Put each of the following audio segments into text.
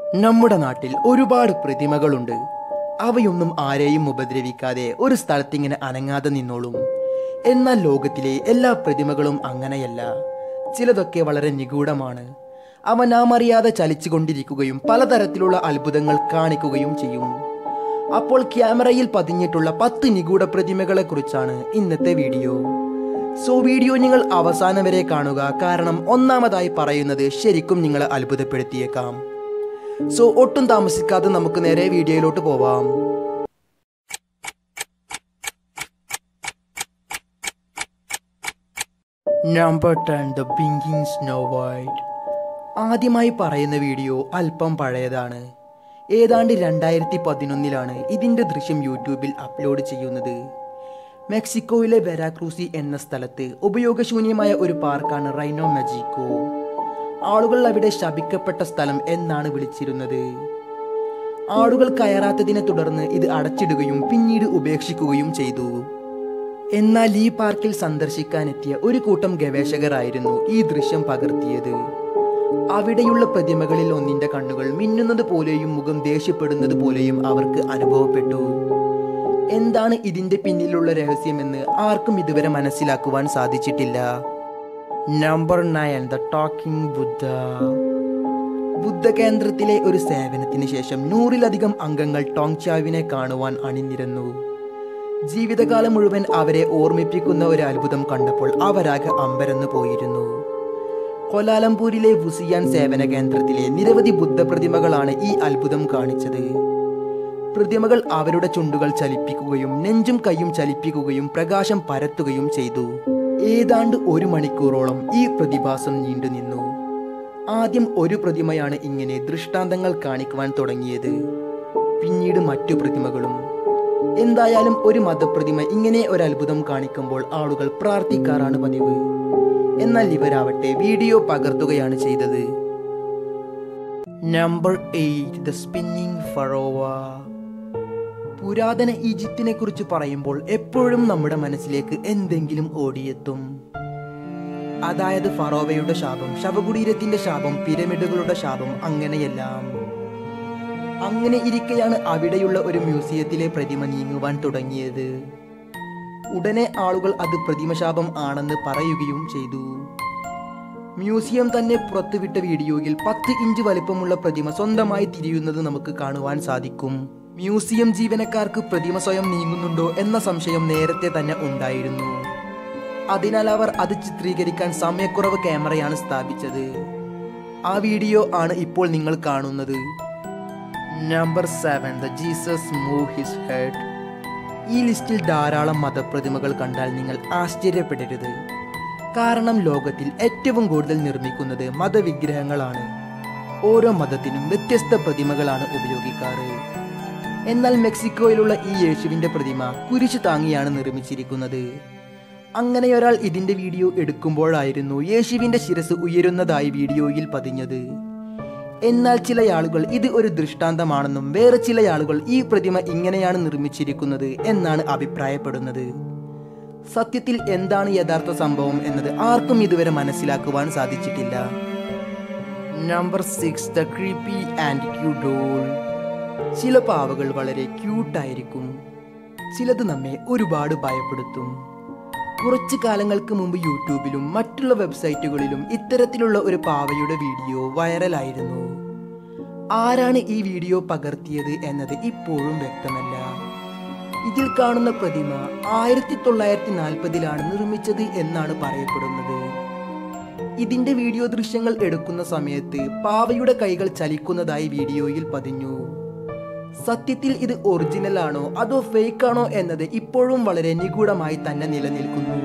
നമ്മുടെ നാട്ടിൽ ഒരുപാട് പ്രതിമകളുണ്ട് അവയൊന്നും ആരെയും ഉപദ്രവിക്കാതെ ഒരു സ്ഥലത്തിങ്ങനെ അനങ്ങാതെ നിന്നോളും എന്നാൽ ലോകത്തിലെ എല്ലാ പ്രതിമകളും അങ്ങനെയല്ല ചിലതൊക്കെ വളരെ നിഗൂഢമാണ് അവ നാം അറിയാതെ ചലിച്ചുകൊണ്ടിരിക്കുകയും പലതരത്തിലുള്ള അത്ഭുതങ്ങൾ കാണിക്കുകയും ചെയ്യും അപ്പോൾ ക്യാമറയിൽ പതിഞ്ഞിട്ടുള്ള പത്ത് നിഗൂഢ പ്രതിമകളെ കുറിച്ചാണ് ഇന്നത്തെ വീഡിയോ സോ വീഡിയോ നിങ്ങൾ അവസാനം വരെ കാണുക കാരണം ഒന്നാമതായി പറയുന്നത് ശരിക്കും നിങ്ങളെ അത്ഭുതപ്പെടുത്തിയേക്കാം സോ ഒട്ടും താമസിക്കാതെ നമുക്ക് നേരെ വീഡിയോയിലോട്ട് പോവാം number ten the blinking snow white ആദ്യമായി പറയുന്ന വീഡിയോ അല്പം പഴയതാണ് ഏതാണ്ട് രണ്ടായിരത്തി പതിനൊന്നിലാണ് ഇതിൻ്റെ ദൃശ്യം യൂട്യൂബിൽ അപ്ലോഡ് ചെയ്യുന്നത് മെക്സിക്കോയിലെ വെരാക്രൂസി എന്ന സ്ഥലത്ത് ഉപയോഗശൂന്യമായ ഒരു പാർക്കാണ് റൈനോ മെജിക്കോ ആളുകൾ അവിടെ ശപിക്കപ്പെട്ട സ്ഥലം എന്നാണ് വിളിച്ചിരുന്നത് ആളുകൾ കയറാത്തതിനെ തുടർന്ന് ഇത് അടച്ചിടുകയും പിന്നീട് ഉപേക്ഷിക്കുകയും ചെയ്തു എന്നാൽ ഈ പാർക്കിൽ സന്ദർശിക്കാനെത്തിയ ഒരു കൂട്ടം ഗവേഷകരായിരുന്നു ഈ ദൃശ്യം പകർത്തിയത് അവിടെയുള്ള പ്രതിമകളിൽ ഒന്നിന്റെ കണ്ണുകൾ മിന്നുന്നത് പോലെയും മുഖം ദേഷ്യപ്പെടുന്നത് പോലെയും അവർക്ക് അനുഭവപ്പെട്ടു എന്താണ് ഇതിന്റെ പിന്നിലുള്ള രഹസ്യമെന്ന് ആർക്കും ഇതുവരെ മനസ്സിലാക്കുവാൻ സാധിച്ചിട്ടില്ല number nine the talking Buddha ബുദ്ധ കേന്ദ്രത്തിലെ ഒരു സേവനത്തിന് ശേഷം നൂറിലധികം അംഗങ്ങൾ ടോങ്ചാവിനെ കാണുവാൻ അണിനിരന്നു ജീവിതകാലം മുഴുവൻ അവരെ ഓർമ്മിപ്പിക്കുന്ന ഒരു അത്ഭുതം കണ്ടപ്പോൾ അവരാകെ അമ്പരന്നു പോയിരുന്നു കൊലാലംപൂരിലെ വുസിയാൻ സേവന കേന്ദ്രത്തിലെ നിരവധി ബുദ്ധപ്രതിമകളാണ് ഈ അത്ഭുതം കാണിച്ചത് പ്രതിമകൾ അവരുടെ ചുണ്ടുകൾ ചലിപ്പിക്കുകയും നെഞ്ചും കൈയും ചലിപ്പിക്കുകയും പ്രകാശം പരത്തുകയും ചെയ്തു ഏതാണ്ട് ഒരു മണിക്കൂറോളം ഈ പ്രതിഭാസം നീണ്ടുനിന്നു ആദ്യം ഒരു പ്രതിമയാണ് ഇങ്ങനെ ദൃഷ്ടാന്തങ്ങൾ കാണിക്കുവാൻ തുടങ്ങിയത് പിന്നീട് മറ്റു പ്രതിമകളും എന്തായാലും ഒരു മതപ്രതിമ ഇങ്ങനെ ഒരു അത്ഭുതം കാണിക്കുമ്പോൾ ആളുകൾ പ്രാർത്ഥിക്കാറാണ് പതിവ് എന്നാൽ ഇവരാവട്ടെ വീഡിയോ പകർത്തുകയാണ് ചെയ്തത് number eight the spinning pharaoh പുരാതന ഈജിപ്തിനെ കുറിച്ച് പറയുമ്പോൾ എപ്പോഴും നമ്മുടെ മനസ്സിലേക്ക് എന്തെങ്കിലും ഓടിയെത്തും അതായത് ഫറോവയുടെ ശാപം ശവകുടീരത്തിന്റെ ശാപം പിരമിഡുകളുടെ ശാപം അങ്ങനെയെല്ലാം അങ്ങനെ ഇരിക്കെയാണ് അവിടെയുള്ള ഒരു മ്യൂസിയത്തിലെ പ്രതിമ നീങ്ങുവാൻ തുടങ്ങിയത് ഉടനെ ആളുകൾ അത് പ്രതിമശാപം ആണെന്ന് പറയുകയും ചെയ്തു മ്യൂസിയം തന്നെ പുറത്തുവിട്ട വീഡിയോയിൽ പത്ത് ഇഞ്ച് വലിപ്പമുള്ള പ്രതിമ സ്വന്തമായി തിരിയുന്നത് നമുക്ക് കാണുവാൻ സാധിക്കും മ്യൂസിയം ജീവനക്കാർക്ക് പ്രതിമ സ്വയം നീങ്ങുന്നുണ്ടോ എന്ന സംശയം നേരത്തെ തന്നെ ഉണ്ടായിരുന്നു അതിനാൽ അവർ അത് ചിത്രീകരിക്കാൻ സമയക്കുറവ് ക്യാമറയാണ് സ്ഥാപിച്ചത് ആ വീഡിയോ ആണ് ഇപ്പോൾ നിങ്ങൾ കാണുന്നത് number seven the Jesus move his head ഈ ലിസ്റ്റിൽ ധാരാളം മതപ്രതിമകൾ കണ്ടാൽ നിങ്ങൾ ആശ്ചര്യപ്പെടരുത് കാരണം ലോകത്തിൽ ഏറ്റവും കൂടുതൽ നിർമ്മിക്കുന്നത് മതവിഗ്രഹങ്ങളാണ് ഓരോ മതത്തിനും വ്യത്യസ്ത പ്രതിമകളാണ് ഉപയോഗിക്കാറ് എന്നാൽ മെക്സിക്കോയിലുള്ള ഈ യേശുവിന്റെ പ്രതിമ കുരിശു താങ്ങിയാണ് നിർമ്മിച്ചിരിക്കുന്നത് അങ്ങനെ ഒരാൾ ഇതിന്റെ വീഡിയോ എടുക്കുമ്പോഴായിരുന്നു യേശുവിന്റെ ശിരസ് ഉയരുന്നതായി വീഡിയോയിൽ പതിഞ്ഞത് എന്നാൽ ചില ആളുകൾ ഇത് ഒരു ദൃഷ്ടാന്തമാണെന്നും വേറെ ചില ആളുകൾ ഈ പ്രതിമ ഇങ്ങനെയാണ് നിർമ്മിച്ചിരിക്കുന്നത് എന്നാണ് അഭിപ്രായപ്പെടുന്നത് സത്യത്തിൽ എന്താണ് യഥാർത്ഥ സംഭവം എന്നത് ആർക്കും ഇതുവരെ മനസ്സിലാക്കുവാൻ സാധിച്ചിട്ടില്ല number six the creepy antique doll ചില പാവകൾ വളരെ ക്യൂട്ടായിരിക്കും ചിലത് നമ്മെ ഒരുപാട് ഭയപ്പെടുത്തും കുറച്ചു കാലങ്ങൾക്ക് മുമ്പ് യൂട്യൂബിലും മറ്റുള്ള വെബ്സൈറ്റുകളിലും ഇത്തരത്തിലുള്ള ഒരു പാവയുടെ വീഡിയോ വൈറലായിരുന്നു ആരാണ് ഈ വീഡിയോ പകർത്തിയത് എന്നത് ഇപ്പോഴും വ്യക്തമല്ല ഇതിൽ കാണുന്ന പ്രതിമ ആയിരത്തി തൊള്ളായിരത്തി നാൽപ്പതിലാണ് നിർമ്മിച്ചത് എന്നാണ് പറയപ്പെടുന്നത് ഇതിന്റെ വീഡിയോ ദൃശ്യങ്ങൾ എടുക്കുന്ന സമയത്ത് പാവയുടെ കൈകൾ ചലിക്കുന്നതായി വീഡിയോയിൽ പതിഞ്ഞു സത്യത്തിൽ ഇത് ഒറിജിനൽ ആണോ അതോ ഫേക്ക് ആണോ എന്നത് ഇപ്പോഴും വളരെ നിഗൂഢമായി തന്നെ നിലനിൽക്കുന്നു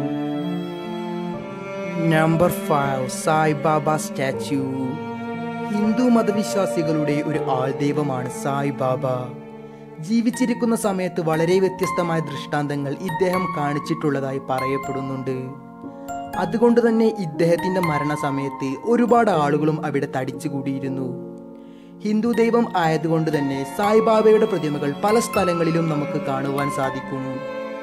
number five Sai Baba statue Hindu മതവിശ്വാസികളുടെ ഒരു ആൾദൈവമാണ് സായിബാബ ജീവിച്ചിരിക്കുന്ന സമയത്ത് വളരെ വ്യത്യസ്തമായ ദൃഷ്ടാന്തങ്ങൾ ഇദ്ദേഹം കാണിച്ചിട്ടുള്ളതായി പറയപ്പെടുന്നുണ്ട് അതുകൊണ്ട് തന്നെ ഇദ്ദേഹത്തിന്റെ മരണസമയത്ത് ഒരുപാട് ആളുകളും അവിടെ തടിച്ചുകൂടിയിരുന്നു ഹിന്ദു ദൈവം ആയതുകൊണ്ട് തന്നെ സായിബാബയുടെ പ്രതിമകൾ പല സ്ഥലങ്ങളിലും നമുക്ക് കാണുവാൻ സാധിക്കും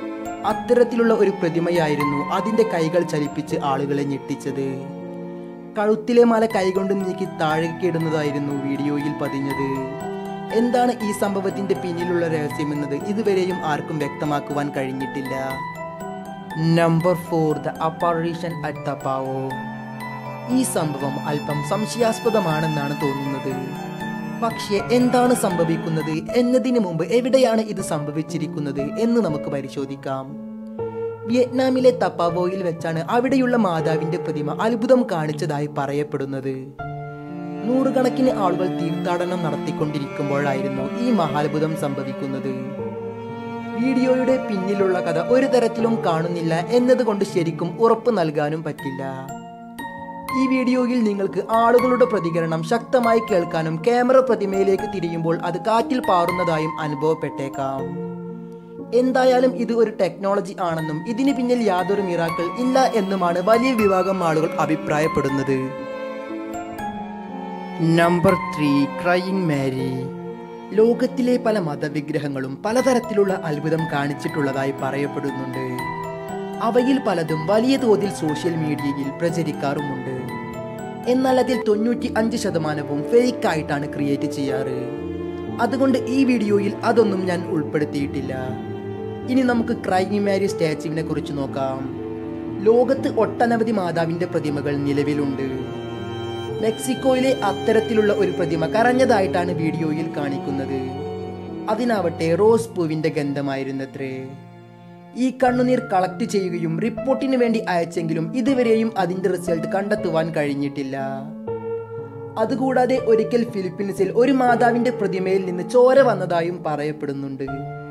അത്തരത്തിലുള്ള ഒരു പ്രതിമയായിരുന്നു അതിന്റെ കൈകൾ ചലിപ്പിച്ച് ആളുകളെ ഞെട്ടിച്ചത് കഴുത്തിലെ മാല കൈകൊണ്ട് നീക്കി താഴേക്ക് ഇടുന്നതായിരുന്നു വീഡിയോയിൽ പതിഞ്ഞത് എന്താണ് ഈ സംഭവത്തിന്റെ പിന്നിലുള്ള രഹസ്യമെന്നത് ഇതുവരെയും ആർക്കും വ്യക്തമാക്കുവാൻ കഴിഞ്ഞിട്ടില്ല number four the apparition at തപ്പാവോ ഈ സംഭവം അല്പം സംശയാസ്പദമാണെന്നാണ് തോന്നുന്നത് പക്ഷേ എന്താണ് സംഭവിക്കുന്നത് എന്നതിന് മുമ്പ് എവിടെയാണ് ഇത് സംഭവിച്ചിരിക്കുന്നത് എന്ന് നമുക്ക് പരിശോധിക്കാം വിയറ്റ്നാമിലെ തപ്പാവോയിൽ വെച്ചാണ് അവിടെയുള്ള മാതാവിന്റെ പ്രതിമ അത്ഭുതം കാണിച്ചതായി പറയപ്പെടുന്നത് നൂറുകണക്കിന് ആളുകൾ തീർത്ഥാടനം നടത്തിക്കൊണ്ടിരിക്കുമ്പോഴായിരുന്നു ഈ മഹാത്ഭുതം സംഭവിക്കുന്നത് വീഡിയോയുടെ പിന്നിലുള്ള കഥ ഒരു തരത്തിലും കാണുന്നില്ല എന്നതുകൊണ്ട് ശരിക്കും ഉറപ്പ് നൽകാനും പറ്റില്ല ഈ വീഡിയോയിൽ നിങ്ങൾക്ക് ആളുകളുടെ പ്രതികരണം ശക്തമായി കേൾക്കാനും ക്യാമറ പ്രതിമയിലേക്ക് തിരിയുമ്പോൾ അത് കാറ്റിൽ പാറുന്നതായും അനുഭവപ്പെട്ടേക്കാം എന്തായാലും ഇത് ഒരു ടെക്നോളജി ആണെന്നും ഇതിന് പിന്നിൽ യാതൊരു മിറാക്കൾ ഇല്ല എന്നുമാണ് വലിയ വിഭാഗം ആളുകൾ അഭിപ്രായപ്പെടുന്നത് നമ്പർ ത്രീ ക്രൈയിങ് മാരി ലോകത്തിലെ പല മതവിഗ്രഹങ്ങളും പലതരത്തിലുള്ള അത്ഭുതം കാണിച്ചിട്ടുള്ളതായി പറയപ്പെടുന്നുണ്ട് അവയിൽ പലതും വലിയ തോതിൽ സോഷ്യൽ മീഡിയയിൽ പ്രചരിക്കാറുമുണ്ട് എന്നാൽ അതിൽ തൊണ്ണൂറ്റി അഞ്ച് ശതമാനവും ഫേക്ക് ആയിട്ടാണ് ക്രിയേറ്റ് ചെയ്യാറ് അതുകൊണ്ട് ഈ വീഡിയോയിൽ അതൊന്നും ഞാൻ ഉൾപ്പെടുത്തിയിട്ടില്ല ഇനി നമുക്ക് ക്രൈങ് മാരി സ്റ്റാച്ചുവിനെ കുറിച്ച് നോക്കാം ലോകത്ത് ഒട്ടനവധി മാതാവിന്റെ പ്രതിമകൾ നിലവിലുണ്ട് മെക്സിക്കോയിലെ അത്തരത്തിലുള്ള ഒരു പ്രതിമ കരഞ്ഞതായിട്ടാണ് വീഡിയോയിൽ കാണിക്കുന്നത് അതിനാവട്ടെ റോസ് പൂവിന്റെ ഗന്ധമായിരുന്നത്രേ ഈ കണ്ണുനീർ കളക്ട് ചെയ്യുകയും റിപ്പോർട്ടിന് വേണ്ടി അയച്ചെങ്കിലും ഇതുവരെയും അതിന്റെ റിസൾട്ട് കണ്ടെത്തുവാൻ കഴിഞ്ഞിട്ടില്ല അതുകൂടാതെ ഒരിക്കൽ ഫിലിപ്പീൻസിൽ ഒരു മാതാവിന്റെ പ്രതിമയിൽ നിന്ന് ചോര വന്നതായും പറയപ്പെടുന്നുണ്ട്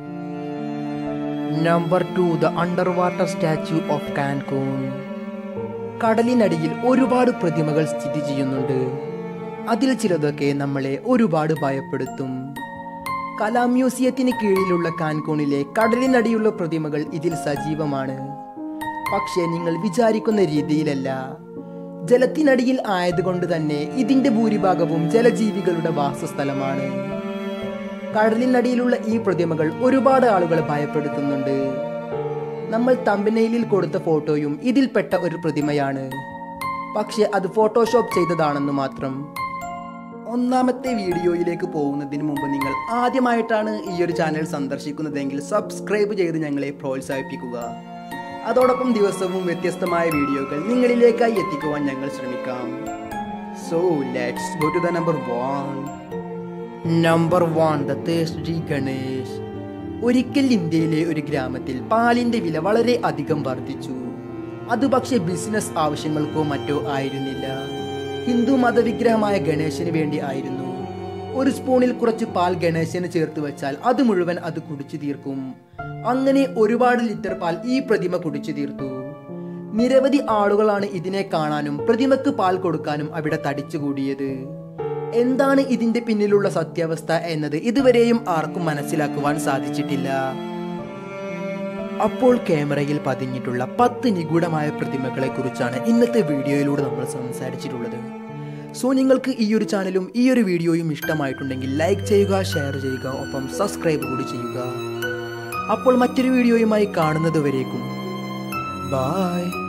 number two the under water statue of Cancun കടലിനടിയിൽ ഒരുപാട് പ്രതിമകൾ സ്ഥിതി ചെയ്യുന്നുണ്ട് അതിൽ ചിലതൊക്കെ നമ്മളെ ഒരുപാട് ഭയപ്പെടുത്തും കലാ മ്യൂസിയത്തിന് കീഴിലുള്ള കാൻകൂണിലെ കടലിനടിയുള്ള പ്രതിമകൾ ഇതിൽ സജീവമാണ് പക്ഷേ നിങ്ങൾ വിചാരിക്കുന്ന രീതിയിലല്ല ജലത്തിനടിയിൽ ആയതുകൊണ്ട് തന്നെ ഇതിന്റെ ഭൂരിഭാഗവും ജലജീവികളുടെ വാസസ്ഥലമാണ് കടലിനടിയിലുള്ള ഈ പ്രതിമകൾ ഒരുപാട് ആളുകളെ ഭയപ്പെടുത്തുന്നുണ്ട് നമ്മൾ തമ്പനയിലിൽ കൊടുത്ത ഫോട്ടോയും ഇതിൽപ്പെട്ട ഒരു പ്രതിമയാണ് പക്ഷെ അത് ഫോട്ടോഷോപ്പ് ചെയ്തതാണെന്ന് മാത്രം ഒന്നാമത്തെ വീഡിയോയിലേക്ക് പോകുന്നതിന് മുമ്പ് നിങ്ങൾ ആദ്യമായിട്ടാണ് ഈ ഒരു ചാനൽ സന്ദർശിക്കുന്നതെങ്കിൽ സബ്സ്ക്രൈബ് ചെയ്ത് ഞങ്ങളെ പ്രോത്സാഹിപ്പിക്കുക അതോടൊപ്പം ദിവസവും വ്യത്യസ്തമായ വീഡിയോകൾ നിങ്ങളിലേക്കായി എത്തിക്കുവാൻ ഞങ്ങൾ ശ്രമിക്കാം so let's go to the number one number one the tasty Ganesh ഒരിക്കൽ ഇന്ത്യയിലെ ഒരു ഗ്രാമത്തിൽ പാലിന്റെ വില വളരെ അധികം വർദ്ധിച്ചു അത് പക്ഷേ ബിസിനസ് ആവശ്യങ്ങൾക്കോ മറ്റോ ആയിരുന്നില്ല ഹിന്ദു മതവിഗ്രഹമായ ഗണേശന് വേണ്ടി ആയിരുന്നു ഒരു സ്പൂണിൽ കുറച്ച് പാൽ ഗണേശന് ചേർത്ത് വെച്ചാൽ അത് മുഴുവൻ അത് കുടിച്ചു തീർക്കും അങ്ങനെ ഒരുപാട് ലിറ്റർ പാൽ ഈ പ്രതിമ കുടിച്ചു തീർത്തു നിരവധി ആളുകളാണ് ഇതിനെ കാണാനും പ്രതിമക്ക് പാൽ കൊടുക്കാനും അവിടെ തടിച്ചുകൂടിയത് എന്താണ് ഇതിന്റെ പിന്നിലുള്ള സത്യാവസ്ഥ എന്നത് ഇതുവരെയും ആർക്കും മനസ്സിലാക്കുവാൻ സാധിച്ചിട്ടില്ല അപ്പോൾ ക്യാമറയിൽ പതിഞ്ഞിട്ടുള്ള പത്ത് നിഗൂഢമായ പ്രതിമകളെ കുറിച്ചാണ് ഇന്നത്തെ വീഡിയോയിലൂടെ നമ്മൾ സംസാരിച്ചിട്ടുള്ളത് സോ നിങ്ങൾക്ക് ഈ ഒരു ചാനലും ഈ ഒരു വീഡിയോയും ഇഷ്ടമായിട്ടുണ്ടെങ്കിൽ ലൈക്ക് ചെയ്യുക ഷെയർ ചെയ്യുക ഒപ്പം സബ്സ്ക്രൈബ് കൂടി ചെയ്യുക അപ്പോൾ മറ്റൊരു വീഡിയോയുമായി കാണുന്നത് വരേക്കും ബായ്